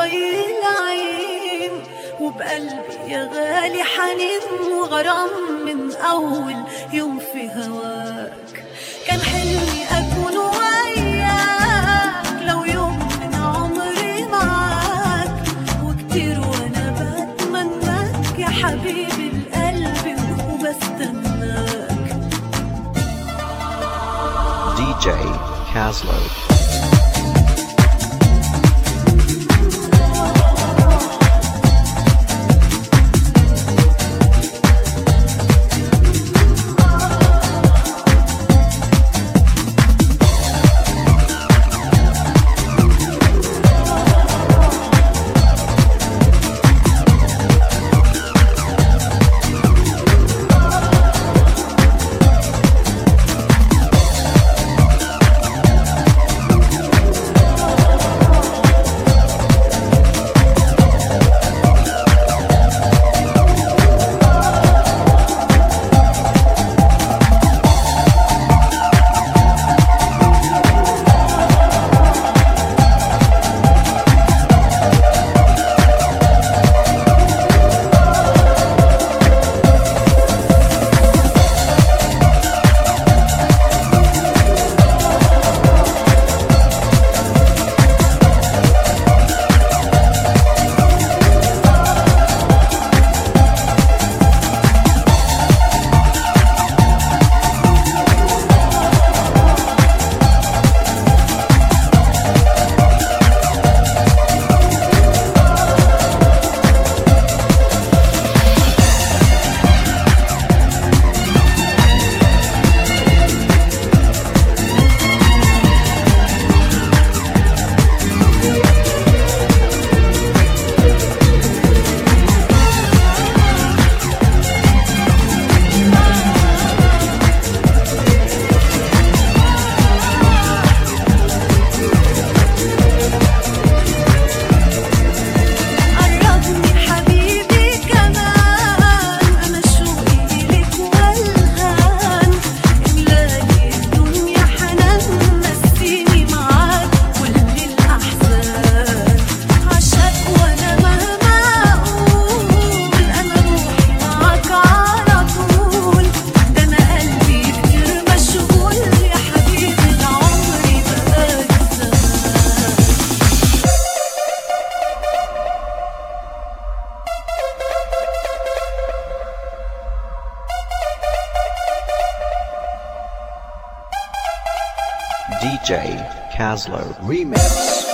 ضي العين وبقلبي يا غالي حنين وغرام من أول يوم في هواك كان حلمي أكون وياك لو يوم من عمري معاك وكتير وأنا بتمناك يا حبيبي القلب وبستناك DJ Caslow. قربني حبيبي كمان أنا شوقي إليك والهان إملاني الدنيا حنان نسيني معاك كل الأحزان عشاك وأنا مهما أقول أنا روحي معاك على طول ده أنا قلبي كتير مشغول يا حبيبي ده عمري بقالي زمان DJ Caslow Remix.